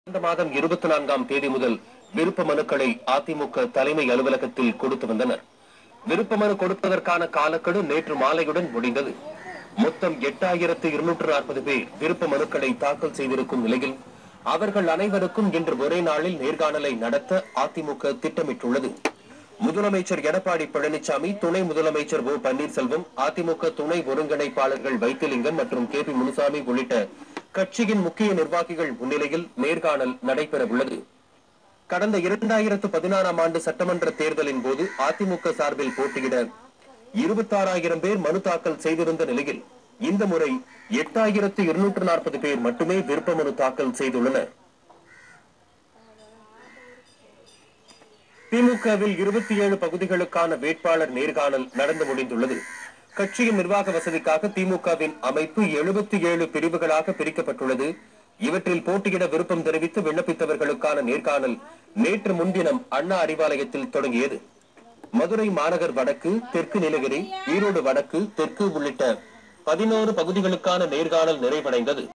இந்த மாதம் இருபத்தி நான்காம் தேதி முதல் விருப்ப மனுக்களை அதிமுக தலைமை அலுவலகத்தில் கொடுத்து வந்தனர் விருப்ப மனு கொடுப்பதற்கான காலக்கெடு நேற்று மாலையுடன் முடிந்தது மொத்தம் எட்டாயிரத்து இருநூற்று நாற்பது பேர் விருப்ப மனுக்களை தாக்கல் செய்திருக்கும் நிலையில் அவர்கள் அனைவருக்கும் இன்று ஒரே நாளில் நேர்காணலை நடத்த அதிமுக திட்டமிட்டுள்ளது முதலமைச்சர் எடப்பாடி பழனிசாமி துணை முதலமைச்சர் ஓ பன்னீர்செல்வம் அதிமுக துணை ஒருங்கிணைப்பாளர்கள் வைத்திலிங்கம் மற்றும் கே பி முனுசாமி உள்ளிட்ட கட்சியின் முக்கிய நிர்வாகிகள் முன்னிலையில் நேர்காணல் நடைபெற உள்ளது கடந்த இரண்டாயிரத்து பதினாறாம் ஆண்டு சட்டமன்ற தேர்தலின் போது அதிமுக சார்பில் போட்டியிட இருபத்தாறாயிரம் பேர் மனு தாக்கல் செய்திருந்த நிலையில் இந்த முறை எட்டாயிரத்து இருநூற்று நாற்பது பேர் மட்டுமே விருப்ப மனு தாக்கல் செய்துள்ளனர் திமுகவில் இருபத்தி ஏழு பகுதிகளுக்கான வேட்பாளர் நேர்காணல் நடந்து முடிந்துள்ளது கட்சியின் நிர்வாக வசதிக்காக திமுகவின் அமைப்பு எழுபத்தி ஏழு பிரிவுகளாக பிரிக்கப்பட்டுள்ளது இவற்றில் போட்டியிட விருப்பம் தெரிவித்து விண்ணப்பித்தவர்களுக்கான நேர்காணல் நேற்று முன்தினம் அண்ணா அறிவாலயத்தில் தொடங்கியது மதுரை மாநகர் வடக்கு தெற்கு நீலகிரி ஈரோடு வடக்கு தெற்கு உள்ளிட்ட பதினோரு பகுதிகளுக்கான நேர்காணல் நிறைவடைந்தது